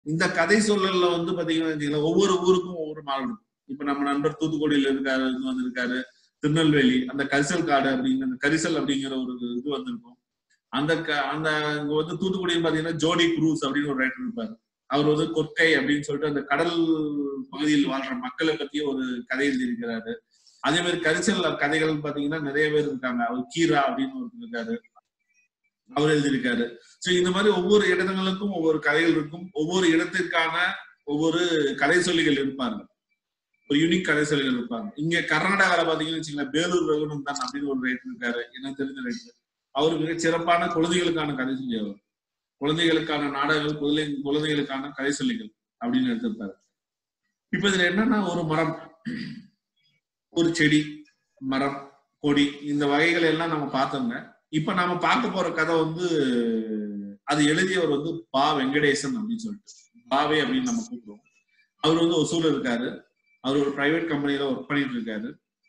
இந்த கதை சொல்லல்ல வந்து பாத்தீங்கன்னா வச்சுக்கோங்களேன், ஒவ்வொரு ஊருக்கும் ஒவ்வொரு மாடல் இருக்கும் இப்ப நம்ம நண்பர் தூத்துக்குடியில இருக்காரு இது வந்திருக்காரு திருநெல்வேலி அந்த கரிசல் காடு அப்படிங்கிற அந்த கரிசல் அப்படிங்கிற ஒரு இது வந்திருக்கும் அந்த க- அந்த இங்க வந்து தூத்துக்குடியில் பாத்தீங்கன்னா ஜோடி குரூஸ் அப்படின்னு ஒரு ரைட்டர் இருப்பாரு அவர் வந்து கொற்கை அப்படின்னு சொல்லிட்டு அந்த கடல் பகுதியில் வாழ்ற மக்களை பத்தி ஒரு கதை எழுதியிருக்கிறாரு அதே மாதிரி கரிசல் கதைகள் பாத்தீங்கன்னா நிறைய பேர் இருக்காங்க அவர் கீரா அப்படின்னு ஒருத்தர் இருக்காரு அவர் எழுதியிருக்காரு சோ இந்த மாதிரி ஒவ்வொரு இடங்களுக்கும் ஒவ்வொரு கதைகள் இருக்கும் ஒவ்வொரு இடத்திற்கான ஒவ்வொரு கதை சொல்லிகள் இருப்பார்கள் ஒரு யூனிக் கதை சொல்லிகள் இருப்பாங்க இங்க கர்நாடகால பாத்தீங்கன்னு வச்சுங்களேன் பேலூர் ரகுநந்தன் அப்படின்னு ஒரு ரைட்டர் இருக்காரு எனக்கு தெரிஞ்ச ரைட்டர் அவர் மிக சிறப்பான குழந்தைகளுக்கான கதை சொல்லி அவர் குழந்தைகளுக்கான நாடகங்கள் குழந்தை குழந்தைகளுக்கான கதை சொல்லிகள் அப்படின்னு எடுத்திருப்பாரு இப்ப இதுல என்னன்னா ஒரு மரம் ஒரு செடி மரம் கொடி இந்த வகைகள் எல்லாம் நம்ம பார்த்தோங்க இப்ப நாம பார்க்க போற கதை வந்து அது எழுதியவர் வந்து பா வெங்கடேசன் அப்படின்னு சொல்லிட்டு பாவே அப்படின்னு நம்ம கூப்பிடுவோம் அவர் வந்து ஒசூர்ல இருக்காரு அவர் ஒரு பிரைவேட் கம்பெனில ஒர்க் பண்ணிட்டு இருக்காரு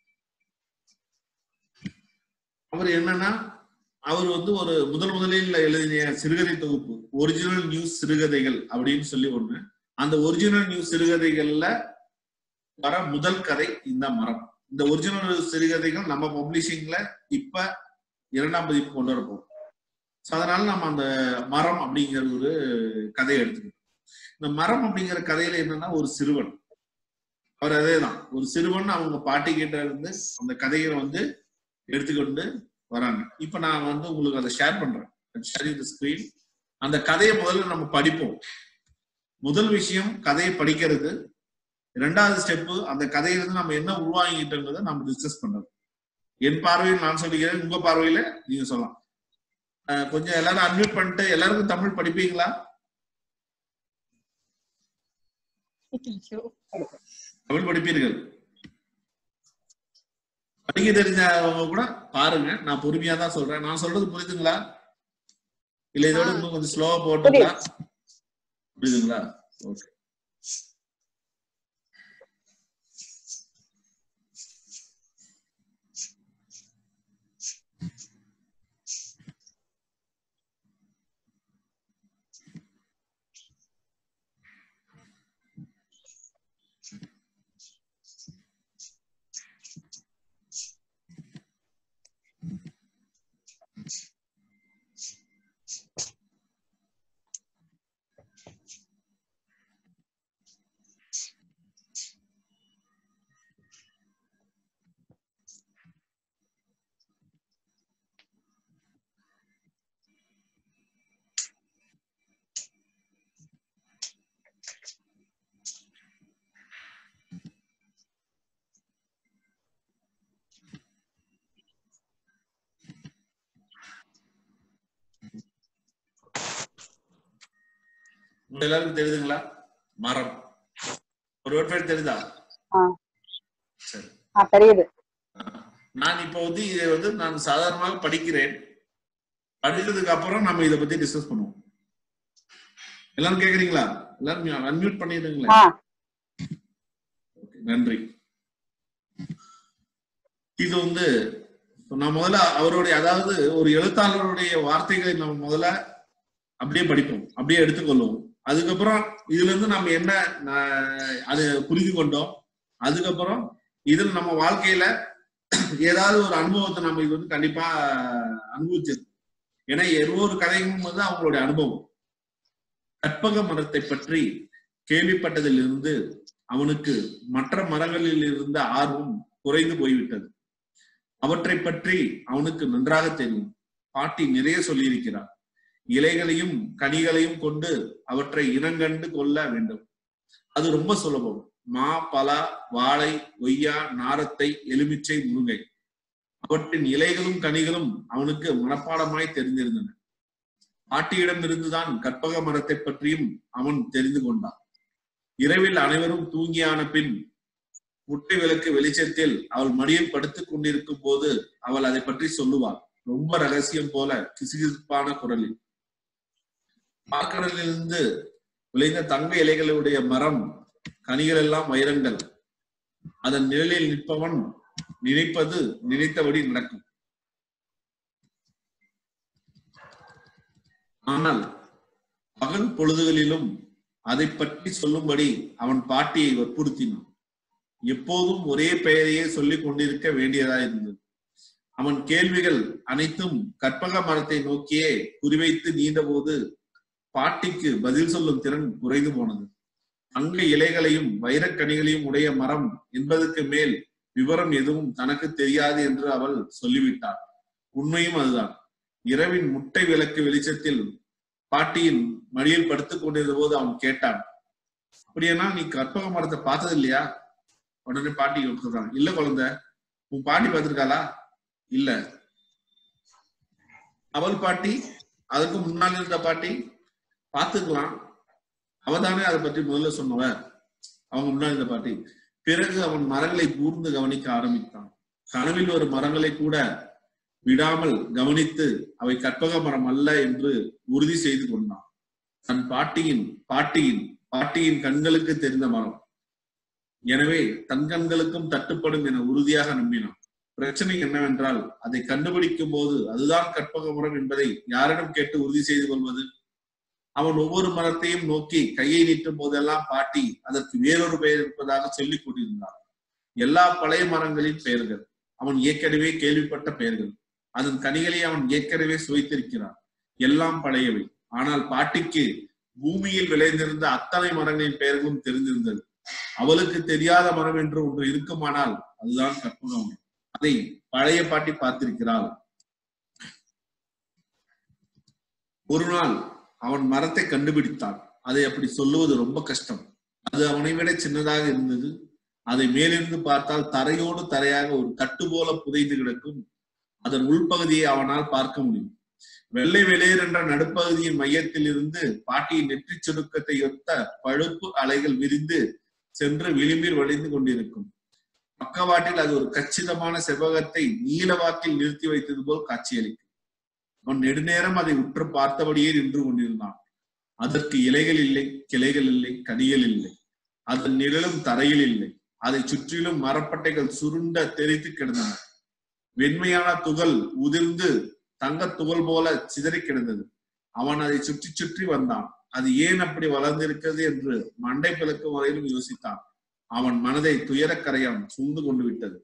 அவர் என்னன்னா அவர் வந்து ஒரு முதல் முதலில் எழுதிய சிறுகதை தொகுப்பு ஒரிஜினல் நியூஸ் சிறுகதைகள் அப்படின்னு சொல்லி ஒண்ணு அந்த ஒரிஜினல் நியூஸ் சிறுகதைகள்ல வர முதல் கதை இந்த மரம் இந்த ஒரிஜினல் சிறுகதைகள் நம்ம பப்ளிஷிங்ல இப்ப இரண்டாம் பதிப்பு கொண்டு வரப்போம் ஸோ அதனால நம்ம அந்த மரம் அப்படிங்கிற ஒரு கதையை எடுத்துக்கணும் இந்த மரம் அப்படிங்கிற கதையில என்னன்னா ஒரு சிறுவன் அவர் அதேதான் ஒரு சிறுவன் அவங்க பாட்டி கிட்ட இருந்து அந்த கதையை வந்து எடுத்துக்கொண்டு வராங்க இப்ப நான் வந்து உங்களுக்கு அதை ஷேர் பண்றேன் ஷேரிங் த ஸ்கிரீன் அந்த கதையை முதல்ல நம்ம படிப்போம் முதல் விஷயம் கதையை படிக்கிறது இரண்டாவது ஸ்டெப்பு அந்த கதையிலிருந்து நம்ம என்ன உருவாங்கிட்டோங்கிறத நம்ம டிஸ்கஸ் பண்றது என் பார்வையில் நான் சொல்லிக்கிறேன் உங்க பார்வையில நீங்க சொல்லலாம் அஹ் கொஞ்சம் எல்லாரும் அட்மிட் பண்ணிட்டு எல்லாருக்கும் தமிழ் படிப்பீங்களா தமிழ் படிப்பீர்கள் படிக்க தெரிஞ்சவங்க கூட பாருங்க நான் பொறுமையா தான் சொல்றேன் நான் சொல்றது புரியுதுங்களா இல்ல இதோட இன்னும் கொஞ்சம் ஸ்லோவா போட்டுங்களா புரியுதுங்களா ஓகே உங்க எல்லாருக்கும் தெரியுதுங்களா மரம் ஒரு வேர்ட் தெரியுதா ஆ. சரி ஆ தெரியுது நான் இப்போ வந்து இதை வந்து நான் சாதாரணமாக படிக்கிறேன் படிச்சதுக்கு அப்புறம் நம்ம இதை பத்தி டிஸ்கஸ் பண்ணுவோம் எல்லாரும் கேக்குறீங்களா எல்லாரும் அன்மியூட் பண்ணிடுங்களேன் ஆ Okay, நன்றி இது வந்து நான் முதல்ல அவருடைய அதாவது ஒரு எழுத்தாளருடைய வார்த்தைகளை நம்ம முதல்ல அப்படியே படிப்போம் அப்படியே எடுத்துக்கொள்வோம் அதுக்கப்புறம் இதுல இருந்து நம்ம என்ன நான் அது புரிந்து கொண்டோம் அதுக்கப்புறம் இதில் நம்ம வாழ்க்கையில ஏதாவது ஒரு அனுபவத்தை நம்ம இது வந்து கண்டிப்பா அனுபவிச்சிருக்கோம் ஏன்னா ஒவ்வொரு கதையும் வந்து அவங்களுடைய அனுபவம் கற்பக மரத்தை பற்றி கேள்விப்பட்டதிலிருந்து அவனுக்கு மற்ற மரங்களில் இருந்த ஆர்வம் குறைந்து போய்விட்டது அவற்றை பற்றி அவனுக்கு நன்றாக தெரியும் பாட்டி நிறைய சொல்லியிருக்கிறார் இலைகளையும் கனிகளையும் கொண்டு அவற்றை இனங்கண்டு கொள்ள வேண்டும் அது ரொம்ப சுலபம் மா பலா வாழை ஒய்யா நாரத்தை எலுமிச்சை முருங்கை அவற்றின் இலைகளும் கனிகளும் அவனுக்கு மனப்பாடமாய் தெரிந்திருந்தன பாட்டியிடம் இருந்துதான் கற்பக மரத்தை பற்றியும் அவன் தெரிந்து கொண்டான் இரவில் அனைவரும் தூங்கியான பின் முட்டை விளக்கு வெளிச்சத்தில் அவள் மடியில் படுத்துக் கொண்டிருக்கும் போது அவள் அதை பற்றி சொல்லுவாள் ரொம்ப ரகசியம் போல கிசுகிசுப்பான குரலில் பாக்கடலிலிருந்து விளைந்த தங்க இலைகளுடைய மரம் கனிகள் எல்லாம் வைரங்கள் அதன் நிழலில் நிற்பவன் நினைப்பது நினைத்தபடி நடக்கும் ஆனால் பகல் பொழுதுகளிலும் அதை பற்றி சொல்லும்படி அவன் பாட்டியை வற்புறுத்தினான் எப்போதும் ஒரே பெயரையே சொல்லிக் கொண்டிருக்க வேண்டியதா இருந்தது அவன் கேள்விகள் அனைத்தும் கற்பக மரத்தை நோக்கியே குறிவைத்து நீண்டபோது பாட்டிக்கு பதில் சொல்லும் திறன் குறைந்து போனது அங்க இலைகளையும் வைரக்கனிகளையும் உடைய மரம் என்பதற்கு மேல் விவரம் எதுவும் தனக்கு தெரியாது என்று அவள் சொல்லிவிட்டாள் உண்மையும் அதுதான் இரவின் முட்டை விளக்கு வெளிச்சத்தில் பாட்டியின் மடியில் படுத்துக் கொண்டிருந்த போது அவன் கேட்டான் அப்படியானா நீ கற்பக மரத்தை பார்த்தது இல்லையா உடனே பாட்டி சொல்றான் இல்ல குழந்தை உன் பாட்டி பார்த்திருக்காளா இல்ல அவள் பாட்டி அதுக்கு முன்னால் இருந்த பாட்டி பார்த்துக்கலாம் அவதானே அதை பற்றி முதல்ல சொன்னவ அவங்க முன்னாடி இருந்த பாட்டி பிறகு அவன் மரங்களை கூர்ந்து கவனிக்க ஆரம்பித்தான் கனவில் ஒரு மரங்களை கூட விடாமல் கவனித்து அவை கற்பக மரம் அல்ல என்று உறுதி செய்து கொண்டான் தன் பாட்டியின் பாட்டியின் பாட்டியின் கண்களுக்கு தெரிந்த மரம் எனவே தன் கண்களுக்கும் தட்டுப்படும் என உறுதியாக நம்பினான் பிரச்சனை என்னவென்றால் அதை கண்டுபிடிக்கும் போது அதுதான் கற்பக மரம் என்பதை யாரிடம் கேட்டு உறுதி செய்து கொள்வது அவன் ஒவ்வொரு மரத்தையும் நோக்கி கையை நீட்டும் போதெல்லாம் பாட்டி அதற்கு வேறொரு பெயர் இருப்பதாக சொல்லிக் கொண்டிருந்தார் எல்லா பழைய மரங்களின் பெயர்கள் அவன் ஏற்கனவே கேள்விப்பட்ட பெயர்கள் அதன் கனிகளை அவன் ஏற்கனவே சுவைத்திருக்கிறான் எல்லாம் பழையவை ஆனால் பாட்டிக்கு பூமியில் விளைந்திருந்த அத்தனை மரங்களின் பெயர்களும் தெரிந்திருந்தது அவளுக்கு தெரியாத மரம் என்று ஒன்று இருக்குமானால் அதுதான் கற்பக மரம் அதை பழைய பாட்டி பார்த்திருக்கிறாள் ஒரு நாள் அவன் மரத்தை கண்டுபிடித்தான் அதை அப்படி சொல்லுவது ரொம்ப கஷ்டம் அது அவனை விட சின்னதாக இருந்தது அதை மேலிருந்து பார்த்தால் தரையோடு தரையாக ஒரு கட்டு போல புதைந்து கிடக்கும் அதன் உள்பகுதியை அவனால் பார்க்க முடியும் வெள்ளை வெளியர் என்ற நடுப்பகுதியின் மையத்தில் இருந்து பாட்டியின் நெற்றி சுருக்கத்தை ஒத்த பழுப்பு அலைகள் விரிந்து சென்று விளிம்பில் வழிந்து கொண்டிருக்கும் பக்கவாட்டில் அது ஒரு கச்சிதமான செவ்வகத்தை நீலவாக்கில் நிறுத்தி வைத்தது போல் காட்சியளிக்கும் அவன் நெடுநேரம் அதை உற்று பார்த்தபடியே நின்று கொண்டிருந்தான் அதற்கு இலைகள் இல்லை கிளைகள் இல்லை கனிகள் இல்லை அதன் நிழலும் தரையில் இல்லை அதை சுற்றிலும் மரப்பட்டைகள் சுருண்ட தெரித்து கிடந்தன வெண்மையான துகள் உதிர்ந்து தங்க துகள் போல சிதறி கிடந்தது அவன் அதை சுற்றி சுற்றி வந்தான் அது ஏன் அப்படி வளர்ந்திருக்கிறது என்று மண்டை பிளக்கும் வரையிலும் யோசித்தான் அவன் மனதை துயரக்கரையான் சூழ்ந்து கொண்டு விட்டது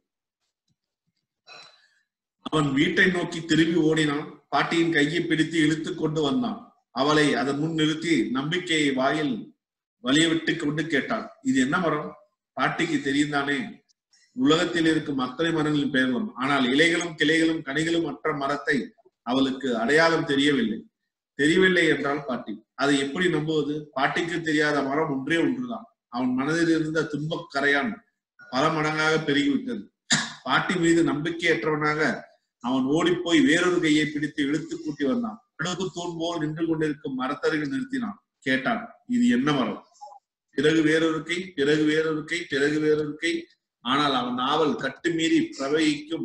அவன் வீட்டை நோக்கி திரும்பி ஓடினான் பாட்டியின் கையை பிடித்து இழுத்து கொண்டு வந்தான் அவளை அதன் முன் நிறுத்தி நம்பிக்கையை வாயில் வலிய விட்டு கொண்டு கேட்டான் இது என்ன மரம் பாட்டிக்கு தெரியும் தானே உலகத்தில் இருக்கும் அத்தனை மரங்களின் பெயர்களும் ஆனால் இலைகளும் கிளைகளும் கனிகளும் மற்ற மரத்தை அவளுக்கு அடையாளம் தெரியவில்லை தெரியவில்லை என்றால் பாட்டி அதை எப்படி நம்புவது பாட்டிக்கு தெரியாத மரம் ஒன்றே ஒன்றுதான் அவன் மனதில் இருந்த துன்பக் கரையான் பல மடங்காக பெருகிவிட்டது பாட்டி மீது நம்பிக்கையற்றவனாக அவன் ஓடிப்போய் வேறொரு கையை பிடித்து இழுத்து கூட்டி வந்தான் அடுக்கு தூண் போல் நின்று கொண்டிருக்கும் மரத்தருகில் நிறுத்தினான் கேட்டான் இது என்ன மரம் பிறகு வேறொரு கை பிறகு வேறொரு கை பிறகு வேறொரு கை ஆனால் அவன் நாவல் கட்டு மீறி பிரவகிக்கும்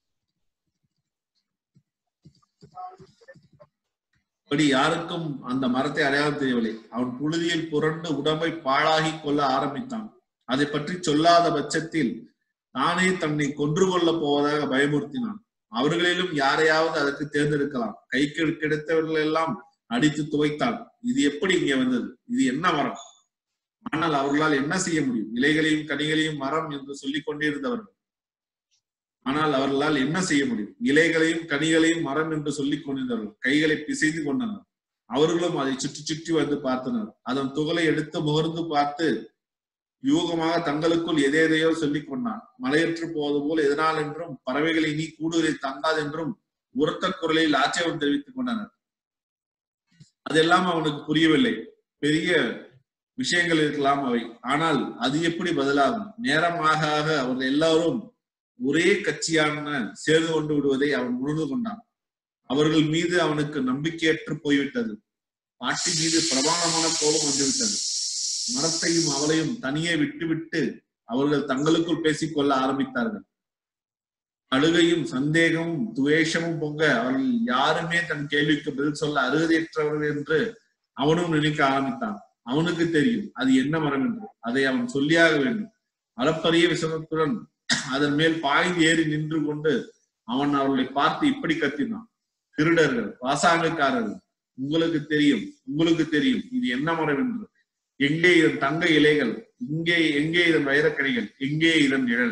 படி யாருக்கும் அந்த மரத்தை அடையாளம் தெரியவில்லை அவன் புழுதியில் புரண்டு உடம்பை பாழாகி கொள்ள ஆரம்பித்தான் அதை பற்றி சொல்லாத பட்சத்தில் தானே தன்னை கொன்று கொள்ளப் போவதாக பயமுறுத்தினான் அவர்களிலும் யாரையாவது அதற்கு தேர்ந்தெடுக்கலாம் கைக்கு கிடைத்தவர்கள் எல்லாம் அடித்து துவைத்தான் இது எப்படி இங்கே வந்தது இது என்ன மரம் ஆனால் அவர்களால் என்ன செய்ய முடியும் இலைகளையும் கனிகளையும் மரம் என்று சொல்லிக் கொண்டிருந்தவர்கள் ஆனால் அவர்களால் என்ன செய்ய முடியும் இலைகளையும் கனிகளையும் மரம் என்று சொல்லிக் கொண்டிருந்தவர்கள் கைகளை பிசைந்து கொண்டனர் அவர்களும் அதை சுற்றி சுற்றி வந்து பார்த்தனர் அதன் துகளை எடுத்து முகர்ந்து பார்த்து யூகமாக தங்களுக்குள் எதையோ சொல்லிக் கொண்டான் மலையற்று போவது போல் எதனால் என்றும் பறவைகளை நீ கூடுதலில் தங்காது என்றும் உரத்த குரலில் ஆட்சேபம் தெரிவித்துக் கொண்டனர் அதெல்லாம் அவனுக்கு புரியவில்லை பெரிய விஷயங்கள் இருக்கலாம் அவை ஆனால் அது எப்படி பதிலாகும் நேரமாக ஆக அவர்கள் எல்லாரும் ஒரே கட்சியான சேர்ந்து கொண்டு விடுவதை அவன் உணர்ந்து கொண்டான் அவர்கள் மீது அவனுக்கு நம்பிக்கையற்று போய்விட்டது பாட்டி மீது பிரமாணமான கோபம் வந்துவிட்டது மரத்தையும் அவளையும் தனியே விட்டுவிட்டு அவர்கள் தங்களுக்குள் பேசிக்கொள்ள ஆரம்பித்தார்கள் அழுகையும் சந்தேகமும் துவேஷமும் பொங்க அவர்கள் யாருமே தன் கேள்விக்கு பதில் சொல்ல அருகதையற்றவர்கள் என்று அவனும் நினைக்க ஆரம்பித்தான் அவனுக்கு தெரியும் அது என்ன மரம் என்று அதை அவன் சொல்லியாக வேண்டும் அளப்பரிய விசனத்துடன் அதன் மேல் பாய்ந்து ஏறி நின்று கொண்டு அவன் அவர்களை பார்த்து இப்படி கத்தினான் திருடர்கள் பாசாங்கக்காரர்கள் உங்களுக்கு தெரியும் உங்களுக்கு தெரியும் இது என்ன மரம் என்று எங்கே இதன் தங்க இலைகள் இங்கே எங்கே இதன் வைரக்கணிகள் எங்கே இதன் நிழல்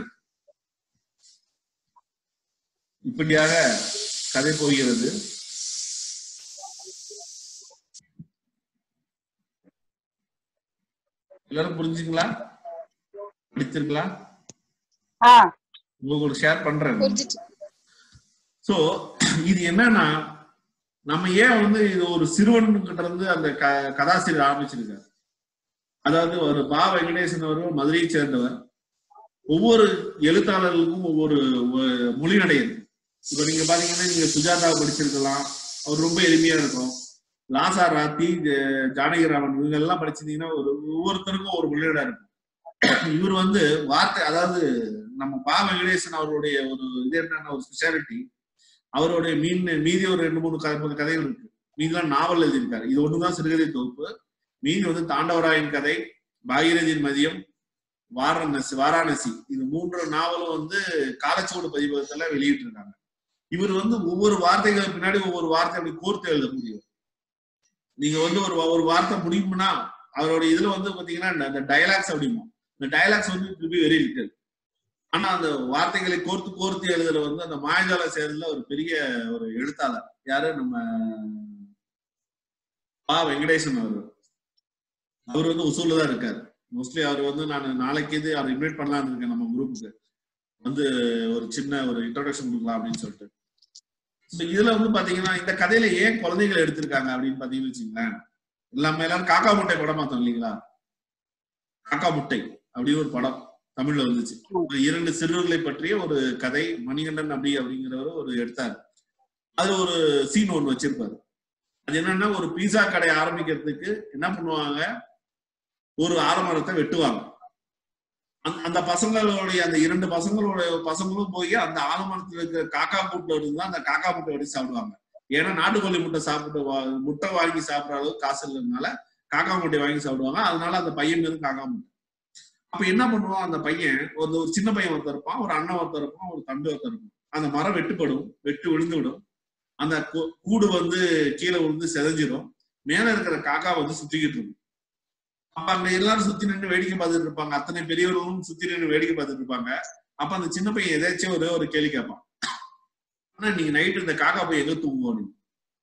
இப்படியாக கதை போகிறது எல்லாரும் புரிஞ்சுங்களா படிச்சிருக்கலாம் ஆ உங்களுக்கு ஷேர் பண்றேன் புரிஞ்சுச்சு சோ இது என்னன்னா நம்ம ஏன் வந்து இது ஒரு சிறுவன் கிட்ட இருந்து அந்த க- கதாசிரியர் ஆரம்பிச்சிருக்காரு அதாவது ஒரு பா வெங்கடேசன் அவர்கள் மதுரையை சேர்ந்தவர் ஒவ்வொரு எழுத்தாளர்களுக்கும் ஒவ்வொரு ஒ- மொழிநடை இருக்கு இப்ப நீங்க பாத்தீங்கன்னா நீங்க சுஜாதா படிச்சிருக்கலாம் அவர் ரொம்ப எளிமையா இருக்கும் லாசா ராத்தி ஜ- ஜானகிராமன் இவங்க எல்லாம் படிச்சிருந்தீங்கன்னா ஒரு ஒவ்வொருத்தருக்கும் ஒரு மொழிநடை இருக்கும் இவர் வந்து வார்த்தை அதாவது நம்ம பா வெங்கடேசன் அவருடைய ஒரு இது என்னன்னா ஒரு ஸ்பெஷாலிட்டி அவருடைய மீன் மீதி ஒரு ரெண்டு மூணு கதை மூணு கதைகள் இருக்கு மீதிலாம் நாவல் எழுதியிருக்காரு இது ஒண்ணுதான் சிறுகதை தொகுப்பு மீதி வந்து தாண்டவராயன் கதை பாகீரதியின் மதியம் வாரணசி வாராணசி இது மூன்று நாவலும் வந்து காலச்சுவடு பதிப்பகத்துல வெளியிட்டு இருக்காங்க இவர் வந்து ஒவ்வொரு வார்த்தைகளுக்கு பின்னாடி ஒவ்வொரு வார்த்தை அப்படி கோர்த்து எழுதக்கூடியவர் நீங்க வந்து ஒரு ஒரு வார்த்தை முடியும்னா அவரோட இதுல வந்து பாத்தீங்கன்னா இந்த- இந்த டயலாக்ஸ் அப்படிமோ இந்த டயலாக்ஸ் வந்து பி வெரி லிட்டில் ஆனா அந்த வார்த்தைகளை கோர்த்து கோர்த்து எழுதுற வந்து அந்த மாயஜால சேர்ல ஒரு பெரிய ஒரு எழுத்தாளர் யாரு நம்ம பா வெங்கடேசன் அவர் அவர் வந்து உசூர்ல தான் இருக்காரு மோஸ்ட்லி அவர் வந்து நான் நாளைக்கு இது அவர் இன்வைட் பண்ணலாம்னு இருக்கேன் நம்ம குரூப்புக்கு வந்து ஒரு சின்ன ஒரு இன்ட்ரோடக்ஷன் கொடுக்கலாம் அப்படின்னு சொல்லிட்டு So இதுல வந்து பாத்தீங்கன்னா இந்த கதையில ஏன் குழந்தைகள் எடுத்திருக்காங்க அப்படின்னு பாத்தீங்கன்னு வச்சுங்களேன் எல்லாமே எல்லாரும் காக்கா முட்டை படம் பார்த்தோம் இல்லைங்களா காக்கா முட்டை அப்படின்னு ஒரு படம் தமிழ்ல வந்துச்சு ஒரு இரண்டு சிறுவர்களை பற்றிய ஒரு கதை மணிகண்டன் அப்படி அப்படிங்கிறவர் ஒரு எடுத்தாரு அதுல ஒரு சீன் ஒண்ணு வச்சிருப்பாரு அது என்னன்னா ஒரு பீஸா கடை ஆரம்பிக்கிறதுக்கு என்ன பண்ணுவாங்க ஒரு ஆலமரத்தை வெட்டுவாங்க அந்த- அந்த பசங்களுடைய அந்த இரண்டு பசங்களோட பசங்களும் போய் அந்த ஆலமரத்துல இருக்கிற காக்கா கூட்டுல இருந்து தான் அந்த காக்கா முட்டை வெட்டி சாப்பிடுவாங்க ஏன்னா நாட்டுக்கோழி முட்டை சாப்பிட்டு வா- முட்டை வாங்கி சாப்பிடுற அளவுக்கு காசு இல்லைனால காக்கா முட்டை வாங்கி சாப்பிடுவாங்க அதனால அந்த பையன் பேரு காக்கா முட்டை அப்ப என்ன பண்ணுவான் அந்த பையன் ஒரு ஒரு சின்ன பையன் ஒருத்தர் இருப்பான் ஒரு அண்ணன் ஒருத்தர் இருப்பான் ஒரு தம்பி ஒருத்தர் இருப்பான் அந்த மரம் வெட்டுப்படும் வெட்டு விழுந்து விடும் அந்த கூ- கூடு வந்து கீழே விழுந்து செதஞ்சிடும் மேல இருக்கிற காக்கா வந்து சுத்திக்கிட்டு இருக்கும் அப்ப அங்க எல்லாரும் சுத்தி நின்று வேடிக்கை பார்த்துட்டு இருப்பாங்க அத்தனை பெரியவர்களும் சுத்தி நின்று வேடிக்கை பார்த்துட்டு இருப்பாங்க அப்ப அந்த சின்ன பையன் எதாச்சும் ஒரே ஒரு கேள்வி கேட்பான் ஆனா நீங்க நைட்டு இந்த காக்கா போய் எங்க தூங்குவோம் நீங்க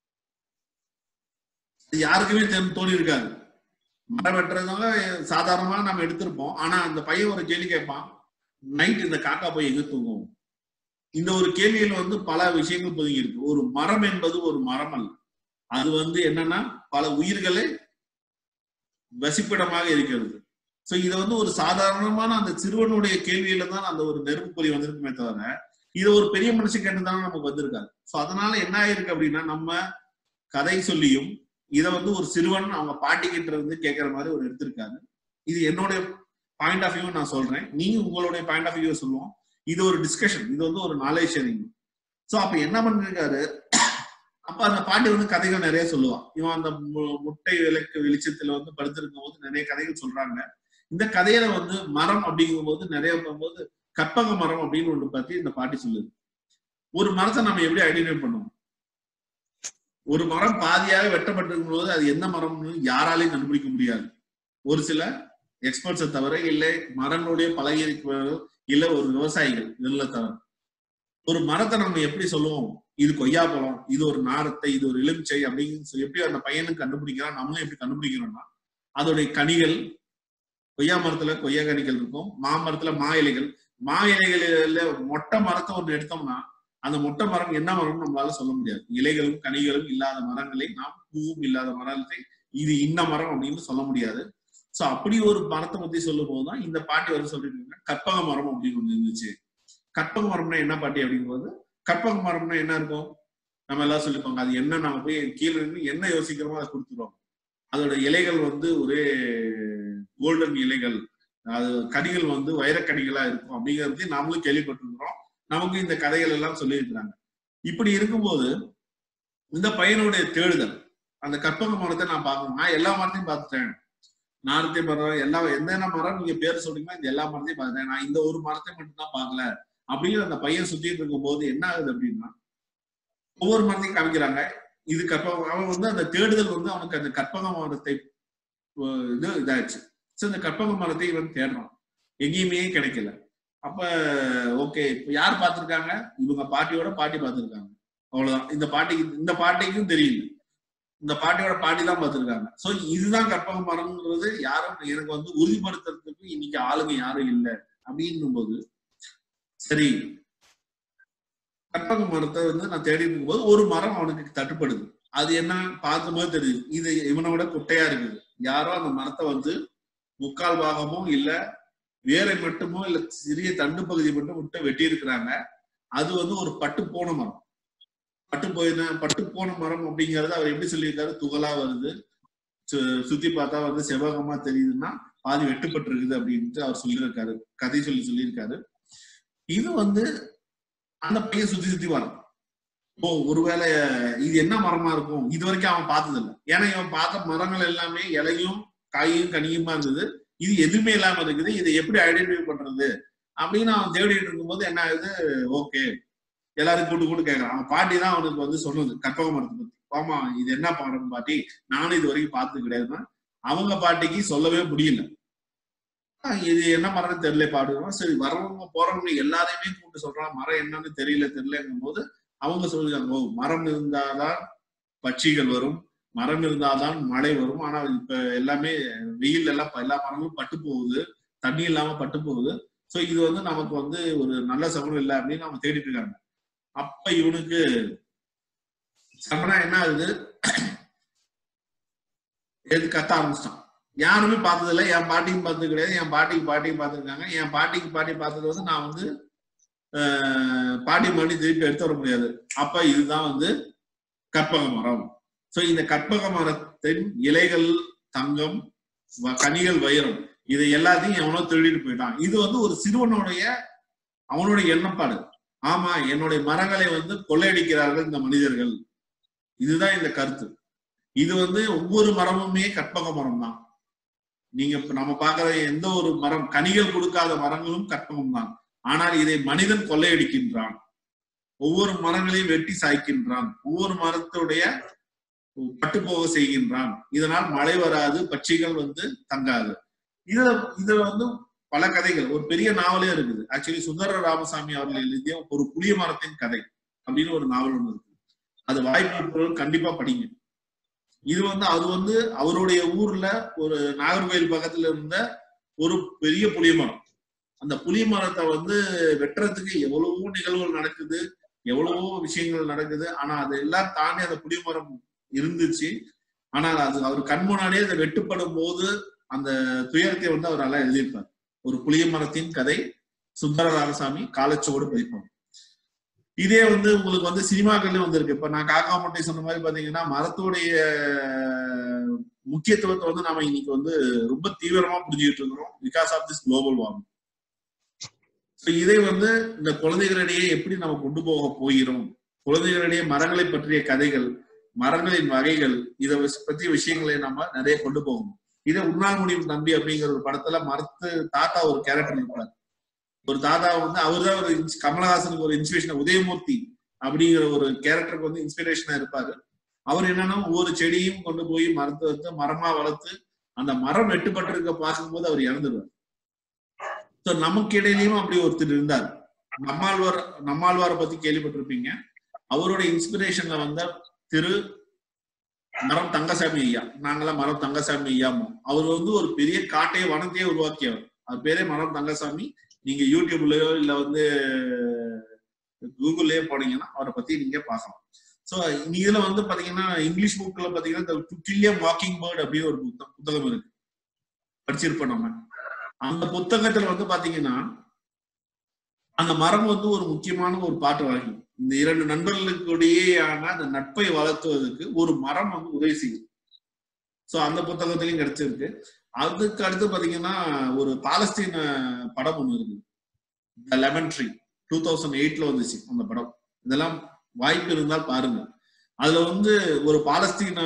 இது யாருக்குமே தெரி- தோணி இருக்காது மரம் வெட்டுறதுனால சாதாரணமா நம்ம எடுத்திருப்போம் ஆனா அந்த பையன் ஒரு கேள்வி கேட்பான் நைட் இந்த காக்கா போய் எங்க தூங்கும் இந்த ஒரு கேள்வியில வந்து பல விஷயங்கள் பொதுங்கி இருக்கு ஒரு மரம் என்பது ஒரு மரம் அல்ல அது வந்து என்னன்னா பல உயிர்களை வசிப்பிடமாக இருக்கிறது சோ இத வந்து ஒரு சாதாரணமான அந்த சிறுவனுடைய கேள்வியில தான் அந்த ஒரு நெருப்பு பொறி வந்திருக்குமே தவிர இது ஒரு பெரிய மனுஷன் கேட்டுதானே நமக்கு வந்திருக்காது சோ அதனால என்ன ஆயிருக்கு அப்படின்னா நம்ம கதை சொல்லியும் இத வந்து ஒரு சிறுவன் அவங்க பாட்டி கிட்ட இருந்து கேட்கற மாதிரி ஒரு எடுத்திருக்காரு இது என்னுடைய பாயிண்ட் ஆஃப் வியூ நான் சொல்றேன் நீங்க உங்களுடைய பாயிண்ட் ஆஃப் வியூ சொல்லுவோம் இது ஒரு டிஸ்கஷன் இது வந்து ஒரு நாலேஜ் ஷேரிங் சோ அப்ப என்ன பண்ணிருக்காரு அப்ப அந்த பாட்டி வந்து கதைகள் நிறைய சொல்லுவான் இவன் அந்த மு- முட்டை விளக்கு வெளிச்சத்துல வந்து படுத்திருக்கும் போது நிறைய கதைகள் சொல்றாங்க இந்த கதையில வந்து மரம் அப்படிங்கும் போது நிறைய போது கற்பக மரம் அப்படின்னு ஒண்ணு பத்தி இந்த பாட்டி சொல்லுது ஒரு மரத்தை நம்ம எப்படி ஐடென்டிஃபை பண்ணுவோம் ஒரு மரம் பாதியாக வெட்டப்பட்டிருக்கும் போது அது என்ன மரம்னு யாராலையும் கண்டுபிடிக்க முடியாது ஒரு சில எக்ஸ்பர்ட்ஸை தவிர இல்லை மரங்களுடைய பழகி இருக்கிறவர்கள் இல்ல ஒரு விவசாயிகள் இதெல்லாம் தவிர ஒரு மரத்தை நம்ம எப்படி சொல்லுவோம் இது கொய்யாப்பழம் இது ஒரு நாரத்தை இது ஒரு எலுமிச்சை அப்படின்னு சொல்லி எப்படி அந்த பையனுக்கு கண்டுபிடிக்கிறான் நம்மளும் எப்படி கண்டுபிடிக்கிறோம்னா அதோடைய கனிகள் கொய்யா மரத்துல கொய்யா கனிகள் இருக்கும் மாமரத்துல மா இலைகள் மா இலைகளில மொட்டை மரத்தை ஒன்று எடுத்தோம்னா அந்த மொட்டை மரம் என்ன மரம்னு நம்மளால சொல்ல முடியாது இலைகளும் கனிகளும் இல்லாத மரங்களை நாம் பூவும் இல்லாத மரத்தை இது இன்ன மரம் அப்படின்னு சொல்ல முடியாது சோ அப்படி ஒரு மரத்தை பத்தி சொல்லும் போதுதான் இந்த பாட்டி வந்து சொல்லிட்டு இருக்காங்க, கற்பக மரம் அப்படின்னு ஒண்ணு இருந்துச்சு கற்பக மரம்னா என்ன பாட்டி அப்படிங்கும்போது கற்பக மரம்னா என்ன இருக்கும் நம்ம எல்லாம் சொல்லிப்பாங்க அது என்ன நம்ம போய் கீழே இருந்து என்ன யோசிக்கிறோமோ அதை கொடுத்துருவோம் அதோட இலைகள் வந்து ஒரே கோல்டன் இலைகள் அது கனிகள் வந்து வைரக்கனிகளா இருக்கும் அப்படிங்கிறது நாமளும் கேள்விப்பட்டிருக்கிறோம் நமக்கு இந்த கதைகள் எல்லாம் சொல்லியிருக்கிறாங்க இப்படி இருக்கும்போது இந்த பையனுடைய தேடுதல் அந்த கற்பக மரத்தை நான் பார்க்கணும் நான் எல்லா மரத்தையும் பார்த்துட்டேன் நாரத்தை மரம் எல்லா என்னென்ன மரம் நீங்க பேர் சொல்றீங்களோ இந்த எல்லா மரத்தையும் பார்த்துட்டேன் நான் இந்த ஒரு மரத்தை மட்டும் தான் பார்க்கல அப்படின்னு அந்த பையன் சுத்திட்டு இருக்கும் போது என்ன ஆகுது அப்படின்னா ஒவ்வொரு மரத்தையும் காமிக்கிறாங்க இது கற்பகம் அவன் வந்து அந்த தேடுதல் வந்து அவனுக்கு அந்த கற்பக மரத்தை அஹ் இது இதாச்சு சோ இந்த கற்பக மரத்தை இவன் தேடுறான் எங்கேயுமே கிடைக்கல அப்ப ஓகே இப்ப யார் பார்த்திருக்காங்க இவங்க பாட்டியோட பாட்டி பார்த்திருக்காங்க அவ்வளவுதான் இந்த பாட்டிக்கு இந்த பாட்டிக்கும் தெரியல இந்த பாட்டியோட பாட்டி தான் பார்த்திருக்காங்க சோ இதுதான் கற்பக மரம்ன்றது யாரும் எனக்கு வந்து உறுதிப்படுத்துறதுக்கு இன்னைக்கு ஆளுங்க யாரும் இல்லை அப்படின்னும் போது சரி கற்பக மரத்தை வந்து நான் தேடி இருக்கும்போது ஒரு மரம் அவனுக்கு தட்டுப்படுது அது என்ன பார்க்கும்போது தெரியுது இது இவனை விட குட்டையா இருக்குது யாரோ அந்த மரத்தை வந்து முக்கால் பாகமோ இல்ல வேரை மட்டுமோ இல்ல சிறிய தண்டு பகுதி மட்டும் விட்டு வெட்டி இருக்கிறாங்க அது வந்து ஒரு பட்டு போன மரம் பட்டு போயின பட்டு போன மரம் அப்படிங்கறது அவர் எப்படி சொல்லியிருக்காரு துகளா வருது சு- சுத்தி பார்த்தா வந்து செவ்வகமா தெரியுதுன்னா பாதி வெட்டுப்பட்டு இருக்குது அப்படின்ட்டு அவர் சொல்லியிருக்காரு கதை சொல்லி சொல்லியிருக்காரு இது வந்து அந்த பையன் சுத்தி சுத்தி வரான் ஓ ஒருவேளை இது என்ன மரமா இருக்கும் இது வரைக்கும் அவன் பார்த்தது இல்லை ஏன்னா இவன் பார்த்த மரங்கள் எல்லாமே இலையும் காயும் கனியுமா இருந்தது இது எதுவுமே இல்லாம இருக்குது இதை எப்படி ஐடென்டிஃபை பண்றது அப்படின்னு அவன் தேடிட்டு இருக்கும்போது என்ன ஆகுது ஓகே எல்லாரும் கூட்டு கூட்டு கேட்கறான் அவன் பாட்டி தான் அவனுக்கு வந்து சொன்னது கற்பக மரத்தை பத்தி ஆமா இது என்ன மரம் பாட்டி நானும் இது வரைக்கும் பார்த்தது கிடையாதுன்னா அவங்க பாட்டிக்கு சொல்லவே முடியல ஆஹ் இது என்ன மரம்னு தெரியல பாடுவோம் சரி வரவங்க போறவங்க எல்லாரையுமே கூப்பிட்டு சொல்றான் மரம் என்னன்னு தெரியல தெரியலங்கும் போது அவங்க சொல்லுறாங்க ஓ மரம் இருந்தாதான் பட்சிகள் வரும் மரம் இருந்தாதான் மழை வரும் ஆனா இப்ப எல்லாமே வெயில் எல்லாம் ப- எல்லா மரங்களும் பட்டு போகுது தண்ணி இல்லாம பட்டு போகுது சோ இது வந்து நமக்கு வந்து ஒரு நல்ல சகுனம் இல்லை அப்படின்னு அவங்க தேடிட்டு இருக்காங்க அப்ப இவனுக்கு சமனா என்ன ஆகுது எது கத்த ஆரம்பிச்சிட்டான் யாருமே பார்த்தது இல்லை என் பாட்டியும் பார்த்தது கிடையாது என் பாட்டிக்கு பாட்டியும் பார்த்துருக்காங்க என் பாட்டிக்கு பாட்டி பார்த்தது வந்து நான் வந்து ஆஹ், பாட்டி மறுபடி திருப்பி எடுத்து வர முடியாது அப்ப இதுதான் வந்து கற்பக மரம் சோ இந்த கற்பக மரத்தின் இலைகள் தங்கம் வ- கனிகள் வைரம் இதை எல்லாத்தையும் எவனோ திருடிட்டு போயிட்டான் இது வந்து ஒரு சிறுவனுடைய அவனுடைய எண்ணப்பாடு ஆமா என்னுடைய மரங்களை வந்து கொள்ளையடிக்கிறார்கள் இந்த மனிதர்கள் இதுதான் இந்த கருத்து இது வந்து ஒவ்வொரு மரமுமே கற்பக மரம் தான் நீங்க இப்ப நம்ம பார்க்கிற எந்த ஒரு மரம் கனிகள் கொடுக்காத மரங்களும் கற்பகம் தான் ஆனால் இதை மனிதன் கொள்ளையடிக்கின்றான் ஒவ்வொரு மரங்களையும் வெட்டி சாய்க்கின்றான் ஒவ்வொரு மரத்துடைய பட்டுப்போக செய்கின்றான் இதனால் மழை வராது பட்சிகள் வந்து தங்காது இதுல இதுல வந்து பல கதைகள் ஒரு பெரிய நாவலே இருக்குது ஆக்சுவலி சுந்தர ராமசாமி அவர்கள் எழுதிய ஒரு புளிய மரத்தின் கதை அப்படின்னு ஒரு நாவல் ஒன்று இருக்கு அது வாய்ப்பு இருக்கிறவங்க கண்டிப்பா படிங்க இது வந்து அது வந்து அவருடைய ஊர்ல ஒரு நாகர்கோயில் பக்கத்துல இருந்த ஒரு பெரிய புளிய மரம் அந்த புளிய மரத்தை வந்து வெட்டுறதுக்கு எவ்வளவோ நிகழ்வுகள் நடக்குது எவ்வளவோ விஷயங்கள் நடக்குது ஆனா அது எல்லாம் தாண்டி அந்த புளிய மரம் இருந்துச்சு ஆனால் அது அவர் கண் முன்னாடியே அதை வெட்டுப்படும் போது அந்த துயரத்தை வந்து அவர் நல்லா எழுதியிருப்பார் ஒரு புளிய மரத்தின் கதை சுந்தர ராமசாமி காலச்சோடு பதிப்பம் இதே வந்து உங்களுக்கு வந்து சினிமாக்கள்லயும் வந்திருக்கு இப்ப நான் காக்கா மட்டை சொன்ன மாதிரி பாத்தீங்கன்னா மரத்துடைய முக்கியத்துவத்தை வந்து நாம இன்னைக்கு வந்து ரொம்ப தீவிரமா புரிஞ்சுக்கிட்டு இருக்கிறோம் because of this global warming இதை வந்து இந்த குழந்தைகளிடையே எப்படி நம்ம கொண்டு போக போகிறோம் குழந்தைகளிடையே மரங்களை பற்றிய கதைகள் மரங்களின் வகைகள் இதை வஸ்- பற்றிய விஷயங்களை நம்ம நிறைய கொண்டு போகணும் இதை உண்ணால் முடியும் தம்பி அப்படிங்கிற ஒரு படத்துல மரத்து தாத்தா ஒரு கேரக்டர் இருப்பார் ஒரு தாத்தா வந்து அவர்தான் ஒரு ins- கமலஹாசனுக்கு ஒரு இன்ஸ்பிரேஷன் உதயமூர்த்தி அப்படிங்கிற ஒரு கேரக்டருக்கு வந்து இன்ஸ்பிரேஷனா இருப்பாரு அவர் என்னன்னா ஒவ்வொரு செடியும் கொண்டு போய் மரத்தை வந்து மரமா வளர்த்து அந்த மரம் வெட்டுப்பட்டிருக்க பார்க்கும்போது அவர் இறந்துடுவார் ஸோ நமக்கு இடையிலயும் அப்படி ஒருத்தர் இருந்தார் நம்மாழ்வார் நம்மாழ்வாரை பத்தி கேள்விப்பட்டிருப்பீங்க அவரோட இன்ஸ்பிரேஷன்ல வந்த திரு மரம் தங்கசாமி ஐயா நாங்களாம் மரம் தங்கசாமி ஐயாமோ அவர் வந்து ஒரு பெரிய காட்டையே வனத்தையே உருவாக்கியவர் அவர் பேரே மரம் தங்கசாமி நீங்க யூடியூப்லயோ இல்ல வந்து கூகுள்லயே போனீங்கன்னா அவரை பத்தி நீங்க பார்க்கலாம் சோ இதுல வந்து பாத்தீங்கன்னா இங்கிலீஷ் புக்ல பாத்தீங்கன்னா கில்லியம் வாக்கிங் பேர்ட் அப்படின்னு ஒரு புத்தகம் புத்தகம் இருக்கு படிச்சிருப்போம் நம்ம அந்த புத்தகத்துல வந்து பாத்தீங்கன்னா அந்த மரம் வந்து ஒரு முக்கியமான ஒரு பாட்டு வழங்கும் இந்த இரண்டு நண்பர்களுக்கு இடையேயான அந்த நட்பை வளர்த்துவதற்கு ஒரு மரம் வந்து உதவி செய்யும் சோ அந்த புத்தகத்திலையும் கிடைச்சிருக்கு அதுக்கு அடுத்து பாத்தீங்கன்னா ஒரு பாலஸ்தீன படம் ஒண்ணு இருக்கு the lemon tree two thousand எயிட்ல வந்துச்சு அந்த படம் இதெல்லாம் வாய்ப்பு இருந்தால் பாருங்க அதுல வந்து ஒரு பாலஸ்தீன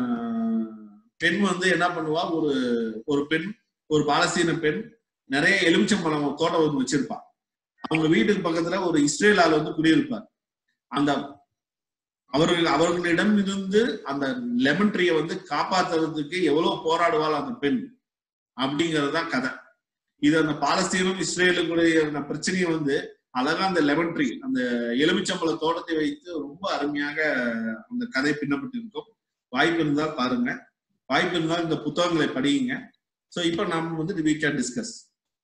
பெண் வந்து என்ன பண்ணுவா ஒரு ஒரு பெண் ஒரு பாலஸ்தீன பெண் நிறைய எலுமிச்சம்பழம் தோட்டம் வந்து வச்சிருப்பா அவங்க வீட்டுக்கு பக்கத்துல ஒரு இஸ்ரேல் ஆள் வந்து குடியிருப்பார் அந்த அவர்கள் அவர்களிடம் இருந்து அந்த லெமன் ட்ரீயை வந்து காப்பாத்துறதுக்கு எவ்வளவு போராடுவாள் அந்த பெண் அப்படிங்கிறது தான் கதை இது அந்த பாலஸ்தீனம் இஸ்ரேலுக்குடைய அந்த பிரச்சனையை வந்து அழகா அந்த லெமன் ட்ரீ அந்த எலுமிச்சம்பழ தோட்டத்தை வைத்து ரொம்ப அருமையாக அந்த கதை பின்னப்பட்டு இருக்கும் வாய்ப்பு இருந்தால் பாருங்க வாய்ப்பு இருந்தால் இந்த புத்தகங்களை படியுங்க சோ இப்போ நம்ம வந்து வி கேன் டிஸ்கஸ்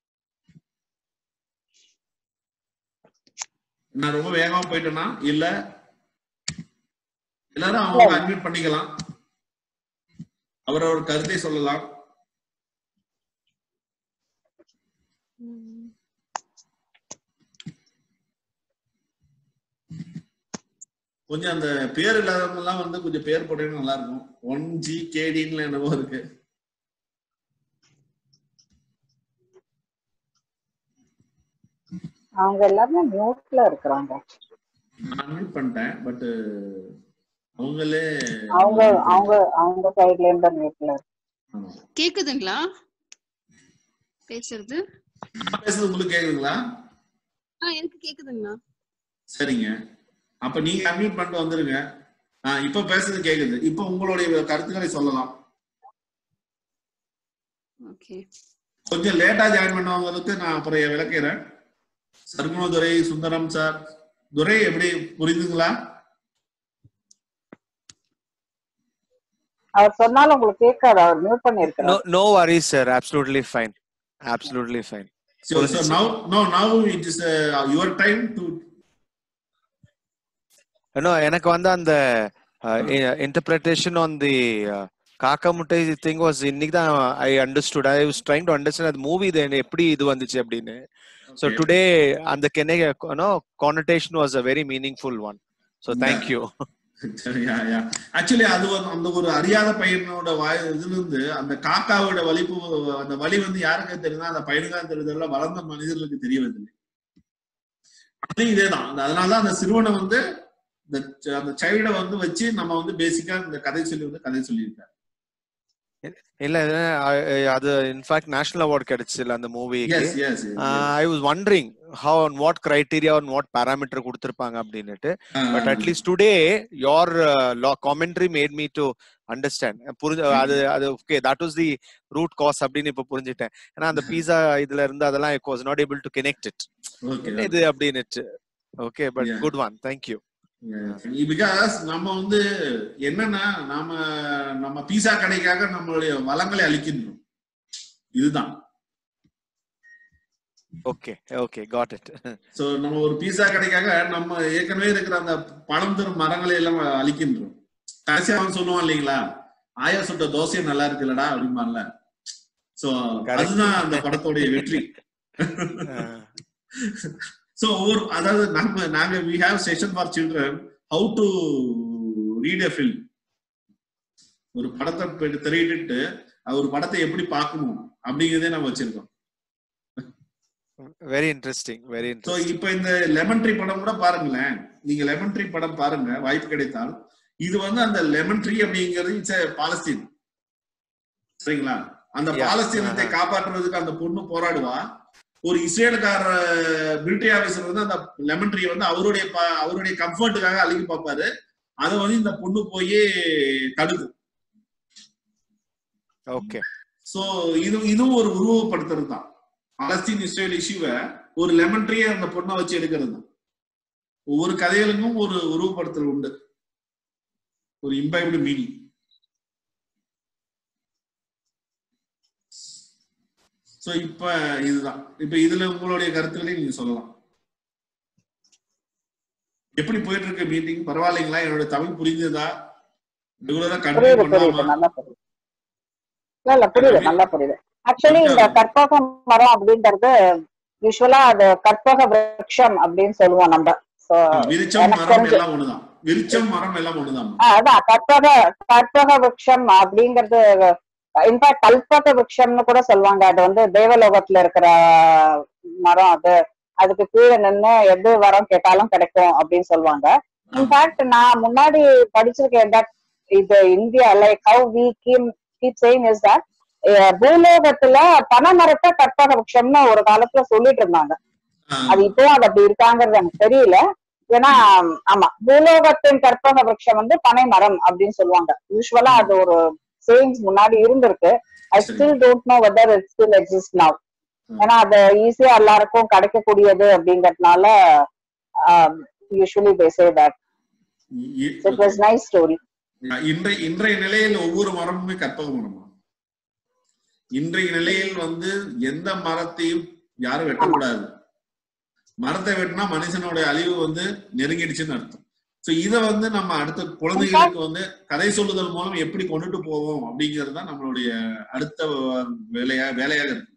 நான் ரொம்ப வேகமா போயிட்டேனா இல்ல எல்லாரும் அவங்க அட்மிட் பண்ணிக்கலாம் அவரவர் கருத்தை சொல்லலாம் கொஞ்சம் அந்த பேர் இல்லாதவங்க எல்லாம் வந்து கொஞ்சம் பேர் போட்டீங்கன்னா நல்லா இருக்கும் ஒன் ஜி கேடின்னு என்னவோ இருக்கு அவங்க எல்லாருமே மியூட்ல இருக்கிறாங்க நான் மீட் பண்ணிட்டேன் பட் அவங்களே அவங்க அவங்க அவங்க சைடுல இருந்து மியூட்ல ஆமா. கேக்குதுங்களா பேசுறது நான் பேசுறது உங்களுக்கு கேக்குதுங்களா ஆ எனக்கு கேக்குதுங்கண்ணா சரிங்க அப்ப நீங்க அன்மியூட் பண்ணிட்டு வந்துருங்க ஆஹ் இப்ப பேசுறது கேக்குது இப்ப உங்களுடைய கருத்துக்களை சொல்லலாம் ஓகே கொஞ்சம் லேட்டா ஜாயின் பண்ணவங்களுக்கு நான் அப்புறம் விளக்கிறேன் சர்க்குணதுரை சுந்தரம் சார் துரை எப்படி புரியுதுங்களா அவர் சொன்னாலும் உங்களுக்கு கேட்காது அவர் மியூட் பண்ணிருக்கிறார் No, no worries, sir. Absolutely fine. Absolutely fine. So, so now, no, now it is uh, your time to. No, எனக்கு வந்து அந்த இன்டர்பிரேஷன் ஆன் தி காக்கா முட்டை திங் வாஸ் இன்னைக்கு தான் I understood I was trying to understand அது movie எப்படி இது வந்துச்சு அப்படின்னு ஸோ Okay. டுடே அந்த கெனே no connotation was a very meaningful one so thank you Yeah, yeah. Actually, அது ஒரு அந்த ஒரு அறியாத பையனோட வாய் இதுல இருந்து அந்த காக்காவோட வலிப்பு அந்த வலி வந்து யாருக்கு தெரியுதா அந்த பையனுக்கு தான் தெரியுதுல்ல வளர்ந்த மனிதர்களுக்கு தெரியவது இல்லை அது இதேதான் அந்த- அதனாலதான் அந்த சிறுவனை வந்து இந்த ச- அந்த சைல்டை வந்து வச்சு நம்ம வந்து பேசிக்கா இந்த கதை சொல்லி வந்து கதை சொல்லியிருக்காரு இல்ல அஹ், அது இன்ஃபேக்ட் நேஷனல் அவார்ட் கிடைச்சுல அந்த மூவிக்கு yes yes I was wondering how and what criteria and what parameter கொடுத்திருப்பாங்க அப்படின்னுட்டு but at least today your commentary made me to understand புரிஞ்சு அது அது okay that was the root cause அப்படின்னு இப்ப புரிஞ்சுட்டேன் ஏன்னா அந்த பீஸா இதுல இருந்து அதெல்லாம் I was not able to connect it okay என்ன இது அப்படின்னுட்டு okay but Yeah. Good one thank you because நம்ம வந்து என்னன்னா நாம நம்ம பீஸா கடைக்காக நம்மளுடைய வளங்களை அளிக்கின்றோம் இதுதான் okay okay got it so நம்ம ஒரு பீஸா கடைக்காக நம்ம ஏற்கனவே இருக்கிற அந்த பணம் தரும் மரங்களை எல்லாம் அழிக்கின்றோம் கடைசியா அவன் சொல்லுவான் இல்லைங்களா ஆயா சுட்ட தோசை நல்லா இருக்குல்லடா அப்படிம்பான்ல சோ Correct. அதுதான் அந்த படத்தோடைய வெற்றி சோ ஒரு அதாவது நம்ம நாங்க we have session for children how to read a film ஒரு படத்தை பெ- திரையிட்டு அது ஒரு படத்தை எப்படி பார்க்கணும் அப்படிங்கிறதே நம்ம வச்சிருக்கோம் very interesting very so interesting இப்ப இந்த லெமன் ட்ரீ படம் கூட பாருங்களேன் நீங்க லெமன் ட்ரீ படம் பாருங்க வாய்ப்பு கிடைத்தால் இது வந்து அந்த லெமன் ட்ரீ அப்படிங்கிறது இட்ஸ் பாலஸ்தீன் சரிங்களா அந்த Yeah. பாலஸ்தீனத்தை Uh-huh. காப்பாற்றுறதுக்கு அந்த பொண்ணு போராடுவா ஒரு இஸ்ரேலுக்கார மிலிட்டரி ஆபீசர் வந்து அந்த லெமன் ட்ரீ வந்து அவருடைய ப- அவருடைய கம்ஃபர்ட்டுக்காக அழுகி பார்ப்பாரு அதை வந்து இந்த பொண்ணு போய் தடுக்கும் ஓகே சோ இது இதுவும் ஒரு உருவப்படுத்துறது தான் பாலஸ்தீன் இஸ்ரேல் இஷ்யூவை ஒரு லெமன் ட்ரீயை அந்த பொண்ணை வச்சு எடுக்கிறது தான் ஒவ்வொரு கதைகளுக்கும் ஒரு உருவப்படுத்தல் உண்டு ஒரு இம்பைபிள் மீனிங் சோ இப்ப இதுதான் இப்ப இதுல உங்களுடைய கருத்துக்களை நீங்க சொல்லலாம் எப்படி போயிட்டு இருக்கு மீட்டிங் பரவாயில்லைங்களா என்னோட தமிழ் புரிஞ்சதா ரெகுலரா கண்டினியூ புரியுது புரியுது பண்ணாம நல்லா புரியுது இல்ல இல்ல புரியுது நல்லா புரியுது ஆக்சுவலி இந்த கற்பக மரம் அப்படின்றது யூஸ்வலா அது கற்பக விருட்சம் அப்படின்னு சொல்லுவோம் நம்ம சோ விருச்சம் எனக்கு மரம் தெரிஞ்சு- எல்லாம் ஒண்ணுதான் விருச்சம் மரம் எல்லாம் ஒண்ணுதான் அதான் கற்பக கற்பக விருட்சம் அப்படிங்கிறது இன்ஃபேக்ட் கல்பக விருட்சம்னு கூட சொல்லுவாங்க அது வந்து தேவலோகத்துல இருக்கிற மரம் அது அதுக்கு கீழே நின்னு எது வரம் கேட்டாலும் கிடைக்கும் அப்படின்னு சொல்லுவாங்க இன்ஃபேக்ட் நான் முன்னாடி படிச்சிருக்கேன் that இது India like how we keep keep saying is that பூலோகத்துல பனைமரத்தை கற்பக விருட்சம்னு ஒரு காலத்துல சொல்லிட்டு இருந்தாங்க அது இப்பவும் அது அப்படி இருக்காங்கிறது எனக்கு தெரியல ஏன்னா ஆமா பூலோகத்தின் கற்பக விருட்சம் வந்து பனை மரம் அப்படின்னு சொல்லுவாங்க யூஸ்வலா அது ஒரு சேஞ்ச் முன்னாடி இருந்திருக்கு ஐ சரி. Still don't know whether it still exist now ம். ஏன்னா அது ஈஸியா எல்லாருக்கும் கிடைக்கக்கூடியது அப்படிங்கறதுனால யூஸ்வலி தே சே தட் இ- இட் வாஸ் நைஸ் ஸ்டோரி இன்றைய இன்றைய நிலையில் ஒவ்வொரு மரமுமே கற்பக மரமா இன்றைய நிலையில் வந்து எந்த மரத்தையும் யாரும் வெட்டக்கூடாது மரத்தை வெட்டினா மனுஷனோட அழிவு வந்து நெருங்கிடுச்சுன்னு அர்த்தம் சோ இத வந்து நம்ம அடுத்த குழந்தைகளுக்கு வந்து கதை சொல்லுதல் மூலம் எப்படி கொண்டுட்டு போவோம் அப்படிங்கிறது தான் நம்மளுடைய அடுத்த வேலையா வேலையாக இருக்கு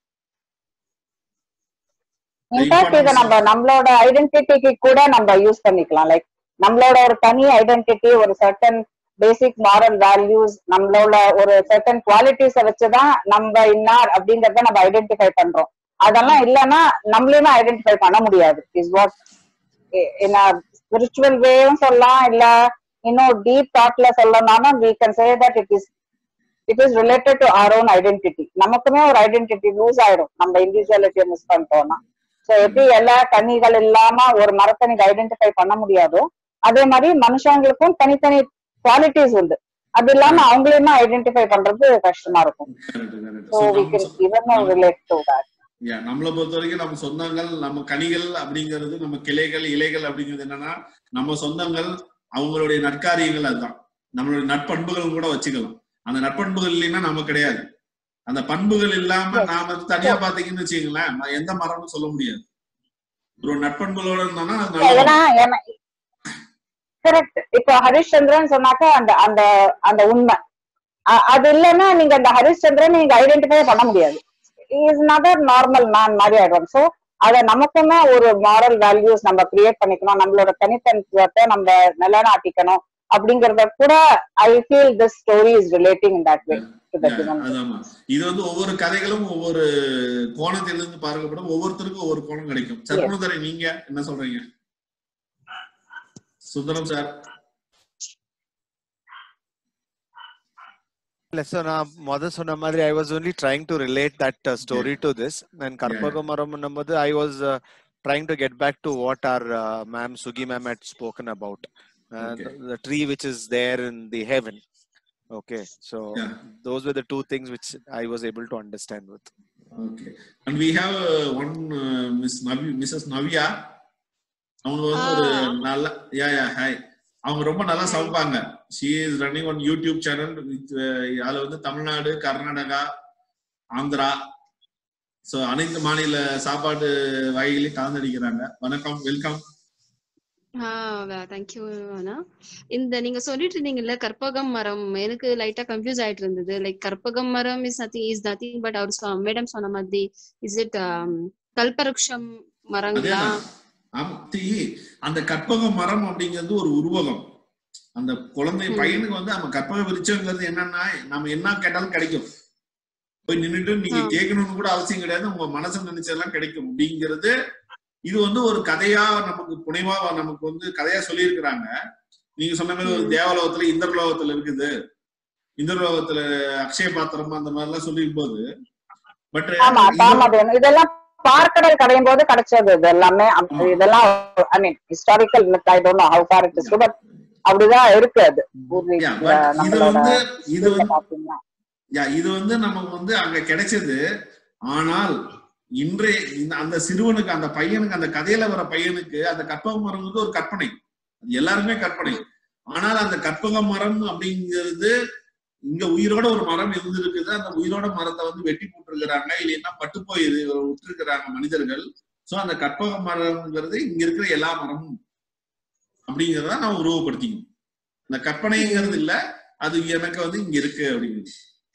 இன்ஃபேக்ட் இதை நம்ம நம்மளோட ஐடென்டிட்டிக்கு கூட நம்ம யூஸ் பண்ணிக்கலாம் லைக் நம்மளோட ஒரு தனி ஐடென்டிட்டி ஒரு சர்டன் பேசிக் மாரல் வேல்யூஸ் நம்மளோட ஒரு சர்டன் குவாலிட்டிஸ வச்சுதான் நம்ம இன்னார் அப்படிங்கறத நம்ம ஐடென்டிஃபை பண்றோம் அதெல்லாம் இல்லைன்னா நம்மளையுமே ஐடென்டிஃபை பண்ண முடியாது இஸ் வாட் இன் ஸ்பிரிச்சுவல் வேவும் சொல்லலாம் இல்ல இன்னும் டீப் தாட்ல சொல்லணும்னாலும் we can say that it is it is related to our own identity நமக்குமே ஒரு ஐடென்டிட்டி லூஸ் ஆயிடும் நம்ம இண்டிவிஜுவாலிட்டியை மிஸ் பண்ணிட்டோம்னா சோ எப்படி எல்லா கனிகள் இல்லாம ஒரு மரத்தை நீங்க ஐடென்டிஃபை பண்ண முடியாதோ அதே மாதிரி மனுஷங்களுக்கும் தனித்தனி குவாலிட்டிஸ் உண்டு அது இல்லாம அவங்களையுமே ஐடென்டிஃபை பண்றது கஷ்டமா இருக்கும் Correct, correct. So So we நம்ம கேன் சொ- ஈவன் நம்ம- ரிலேட் டு தட் Yeah, நம்மளை பொறுத்த வரைக்கும் நம்ம சொந்தங்கள் நம்ம கனிகள் அப்படிங்கிறது நம்ம கிளைகள் இலைகள் அப்படிங்கிறது என்னன்னா நம்ம சொந்தங்கள் அவங்களுடைய நற்காரியங்கள் அதுதான் நம்மளுடைய நட்பண்புகள் கூட வச்சுக்கலாம் அந்த நட்பண்புகள் இல்லைன்னா நம்ம கிடையாது அந்த பண்புகள் இல்லாம Yes. நாம தனியா பாத்தீங்கன்னு வச்சுங்களேன் நான் எந்த மரம்னு சொல்ல முடியாது ஒரு நட்பண்புகளோட இருந்தோம்னா அது நல்ல ஏன்னா கரெக்ட் இப்போ ஹரிஷ்சந்திரன் சொன்னாக்க அந்த அந்த அந்த உண்மை அ- அது இல்லைன்னா நீங்க அந்த ஹரிஷ்சந்திரன் நீங்க ஐடென்டிஃபை பண்ண முடியாது இஸ் நதர் நார்மல் மேன் மாதிரி ஆயிடும் ஸோ அத நமக்குமே ஒரு மாரல் வேல்யூஸ் நம்ம கிரியேட் பண்ணிக்கணும் நம்மளோட தனித்தனித்துவத்தை நம்ம நிலைநாட்டிக்கணும் அப்படிங்கறத கூட I feel this story is relating in that way to the Yeah, அதாம்மா. இது வந்து ஒவ்வொரு கதைகளும் ஒவ்வொரு கோணத்திலிருந்து பார்க்கப்படும் ஒவ்வொருத்தருக்கும் ஒவ்வொரு கோணம் கிடைக்கும் சர்க்குணதரை நீங்க என்ன சொல்றீங்க சுந்தரம் சார் இல்ல so நான் முத சொன்ன மாதிரி I was only trying to relate that story to this and கற்பக மரம் போது I was trying to get back to what our ma'am Suki ma'am had spoken about uh, Okay. the, the tree which is there in the heaven okay so Yeah. those were the two things which i was able to understand with okay and we have one miss Navi Mrs Navya அவங்க வந்து ஒரு Ah. நல்ல யா yeah hi அவங்க ரொம்ப நல்லா Hi. சமைப்பாங்க she is running one YouTube channel with அதுல வந்து தமிழ்நாடு கர்நாடகா ஆந்திரா சோ அனைத்து மாநில சாப்பாடு வகைகளையும் கலந்தடிக்கிறாங்க வணக்கம் வெல்கம் தேங்க்யூ அண்ணா இந்த நீங்க சொல்லிட்டு இருந்தீங்கல்ல கற்பகம் மரம் எனக்கு லைட்டா கன்ஃபியூஸ் ஆயிட்டு இருந்தது லைக் கற்பகம் மரம் is nothing is nothing but அவர் மேடம் சொன்ன மாதிரி இஸ் இட் கல்பருஷம் மரங்களா அதேதான் ஆமா தி, அந்த கற்பக மரம் அப்படிங்கிறது ஒரு உருவகம் அந்த குழந்தை ம். பையனுக்கு வந்து நம்ம கற்பக விருட்சங்கிறது என்னன்னா நம்ம என்ன கேட்டாலும் கிடைக்கும் போய் நின்னுட்டு நீங்க ஆ. கேட்கணும்னு கூட அவசியம் கிடையாது உங்க மனசு நினைச்சதெல்லாம் கிடைக்கும் அப்படிங்கிறது இது வந்து ஒரு கதையா நமக்கு புனைவா நமக்கு வந்து கதையா சொல்லியிருக்கிறாங்க நீங்க சொன்ன மாதிரி ஒரு ம். தேவலோகத்துல இந்திரலோகத்துல இருக்குது இந்திரலோகத்துல அக்ஷய பாத்திரம் அந்த மாதிரி எல்லாம் சொல்லிருக்கும் போது பட் ஆமா தாமதம் இதெல்லாம் பார்க்கடல் கடையும் போது கிடைச்சது இது எல்லாமே அப்~ ஆமா. இதெல்லாம் I mean historical I don't know how far it is but அப்படிதான் இருக்கு அது பூர்வீக Yeah, but இது நம்மளோட வந்து இது இதுல வந்து பாத்தீங்கன்னா யா இது வந்து நமக்கு வந்து அங்க கிடைச்சது ஆனால் இன்றைய இந்த அந்த சிறுவனுக்கு அந்த பையனுக்கு அந்த கதையில வர பையனுக்கு அந்த கற்பக மரம் வந்து ஒரு கற்பனை அது எல்லாருமே கற்பனை ஆனால் அந்த கற்பக மரம் அப்படிங்கிறது இங்க உயிரோட ஒரு மரம் இருந்திருக்குது அந்த உயிரோட மரத்தை வந்து வெட்டி போட்டிருக்கிறாங்க இல்லைன்னா பட்டு போய் விட்டுருக்கிறாங்க மனிதர்கள் சோ அந்த கற்பக மரம்ங்கிறது இங்க இருக்கிற எல்லா மரமும் அப்படிங்கிறத நம்ம உருவப்படுத்திக்கணும் இந்த கற்பனைங்கிறது இல்ல அது எனக்கு வந்து இங்க இருக்கு அப்படிங்கிறது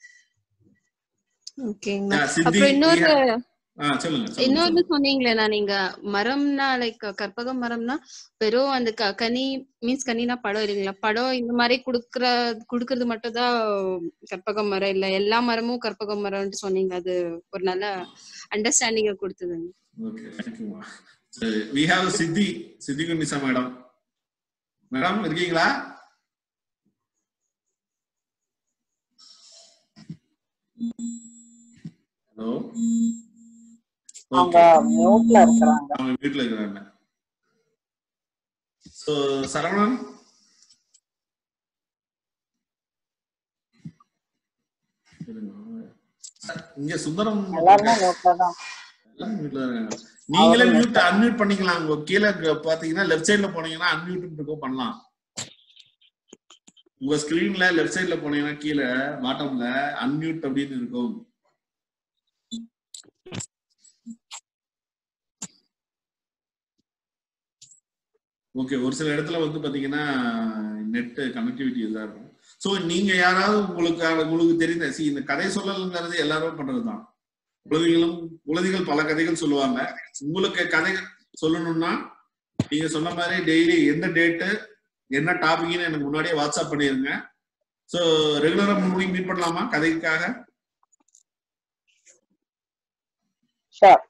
ஓகேங்களா Yeah, சித்தி, அப்புறம் இன்னொரு ஆ, சொல்லுங்க சொல்லுங்க, இன்னொன்னு சொல்லுங்க. சொன்னீங்களேண்ணா நீங்க மரம்னா லைக் கற்பக மரம்னா வெறும் அந்த க- கனி மீன்ஸ் கனினா பழம் இல்லைங்களா பழம் இந்த மாதிரி குடுக்கற குடுக்கறது மட்டும் தான் கற்பக மரம் இல்ல எல்லா மரமும் கற்பக மரம்னு சொன்னீங்க அது ஒரு நல்ல அண்டர்ஸ்டாண்டிங்க கொடுத்ததுங்க Okay, thank you, ma. சரி, we have சித்தி சித்தி குண்டிசா மேடம் மேடம் இருக்கீங்களா ஹலோ அவங்க மியூட்ல இருக்கிறாங்க அவங்க வீட்டுல இருக்கிறாங்க சோ சரவணன் சார், இங்க சுந்தரம் எல்லாருமே நோட்ல தான் எல்லாம் வீட்ல தான் இருக்காங்க. நீங்களே மியூட் அன்மியூட் பண்ணிக்கலாம் உங்க கீழே க- பாத்தீங்கன்னா லெஃப்ட் சைடுல போனீங்கன்னா அன்மியூட் இருக்கும் பண்ணலாம் உங்க ஸ்கிரீன்ல லெஃப்ட் சைடுல போனீங்கன்னா கீழே பாட்டம்ல அன்மியூட் அப்படின்னு இருக்கும் ஓகே ஒரு சில இடத்துல வந்து பாத்தீங்கன்னா நெட் கனெக்டிவிட்டி இதா இருக்கும் சோ நீங்க யாராவது உங்களுக்கு உங்களுக்கு தெரிந்த see இந்த கதை சொல்லலுங்கிறது எல்லாரும் பண்றதுதான் குழந்தைகளும் குழந்தைகள் பல கதைகள் சொல்லுவாங்க உங்களுக்கு கதை சொல்லணும்னா நீங்க சொன்ன மாதிரி டெய்லி எந்த டேட்டு என்ன டாபிக்னு எனக்கு முன்னாடியே வாட்ஸ்அப் பண்ணிருங்க சோ ரெகுலரா மறுபடியும் மீட் பண்ணலாமா கதைக்காக sure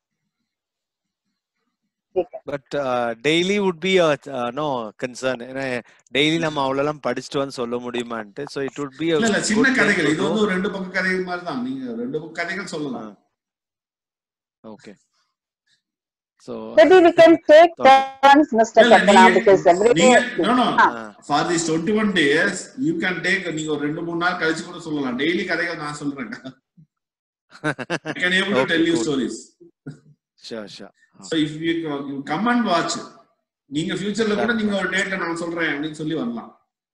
but daily would be no concern ஏன்னா டெய்லி நம்ம அவ்வளோலாம் படிச்சுட்டு வந்து சொல்ல முடியுமான்ட்டு ஸோ இட் வுட் பி இல்ல இல்ல சின்ன கதைகள் இது வந்து ஒரு ரெண்டு பக்கம் கதைகள் மாதிரி தான் நீங்க ரெண்டு பக்கம் கதைகள் சொல்லலாம் okay so Maybe we can take turns, Mr. இல்ல, Satana, நீங்க- because every நீங்க no no ஆ. For this twenty one days you can take நீங்க ஒரு ரெண்டு மூணு நாள் கழிச்சு கூட சொல்லலாம் டெய்லி கதைகள் நான் சொல்றேன் I can able to Okay, tell you cool. Stories sure sure so if you you come and watch நீங்க ஃபியூச்சர்ல கூட நீங்க ஒரு டேட்ல நான் சொல்றேன் அப்படின்னு சொல்லி வரலாம்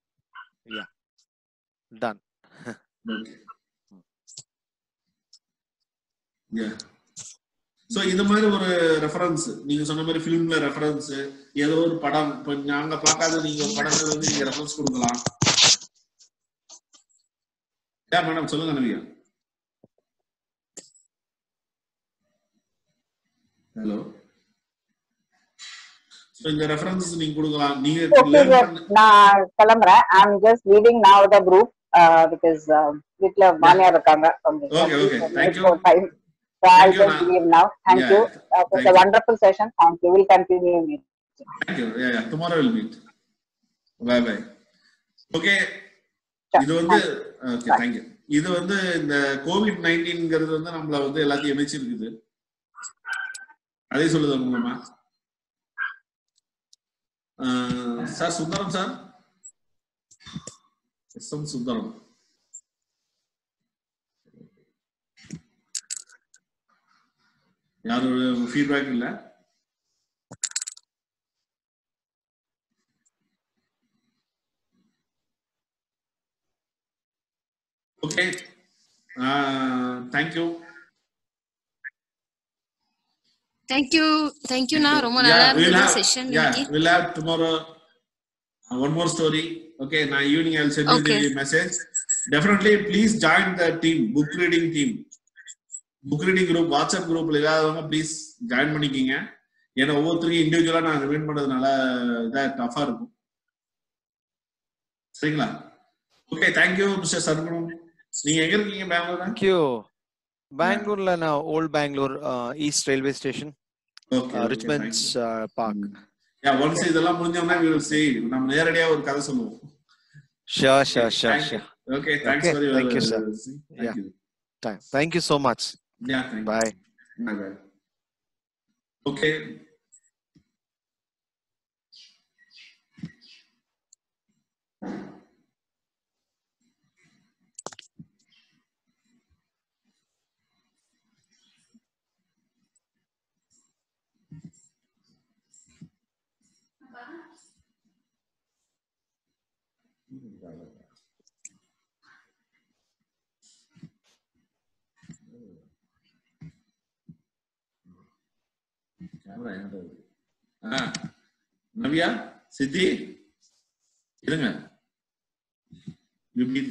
டன் ஓகே சோ இந்த மாதிரி ஒரு ரெஃபரன்ஸ் நீங்க சொன்ன மாதிரி ஃபிலிம்ல ரெஃபரன்ஸ் ஏதோ ஒரு படம் இப்ப நாங்க பார்க்காத நீங்க ஒரு படத்துல வந்து நீங்க ரெஃபரன்ஸ் கொடுக்கலாம் ஏன் மேடம் சொல்லுங்க நவியா ஹலோ சோ இந்த ரெஃபரன்ஸ் நீங்க கொடுக்கலாம் நீங்க Okay, learn sir. பண்ண- நான் கிளம்புறேன் I'm just leaving now the group uh, because uh, வீட்ல மாமியார் இருக்காங்க Okay, okay. Thank you. Time so i'll Thank you, just ma'am. leave now thank Yeah, you uh, it was thank a you. wonderful session thank you we'll continue it Thank you. Yeah, yeah. Tomorrow we'll meet. Bye bye. Okay. Sure. இது வந்து okay thank you இது வந்து இந்த Covid நைன்டீன்ங்கிறது வந்து நம்மள வந்து எல்லாத்தையும் இணைச்சிருக்குது அதே சொல்லுது மூலமா sir Sundaram sir S M Sundaram யாரும் ஃபீட்பேக் இல்லை ஓகே தேங்க்யூ தேங்க்யூ தேங்க்யூண்ணா ரொம்ப நல்லா இருந்தது செஷன் இன்னைக்கு we'll have tomorrow uh, one more story okay now evening i'll send you Okay. the message definitely please join the team book reading team book reading group whatsapp groupல இல்லாதவங்க please join பண்ணிக்கிங்க ஏன்னா ஒவ்வொருத்தருக்கும் இண்டிவிஜுவலா நான் remind பண்றதுனால இதா டஃபா இருக்கும் சரிங்களா okay thank you mister சர்மனம் நீங்க எங்க இருக்கீங்க பெங்களூர்ல தேங்க்யூ பெங்களூர்ல நான் old Bangalore east railway station okay Richmonds park yeah once இதெல்லாம் முடிஞ்சோம்னா we will see நம்ம நேரடியா ஒரு கதை சொல்லுவோம் sure sure sure sure Okay, thanks Okay, for your thank you, sir. Thank Yeah. you. Time thank you so much Yeah, thank you. Bye Bye bye. Okay. Camera என்கிட்ட இருக்கு. ஆ, நவ்யா சித்தி இருங்க இப்படி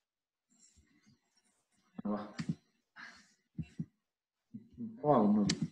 வா வா ஒண்ணும் இல்லை.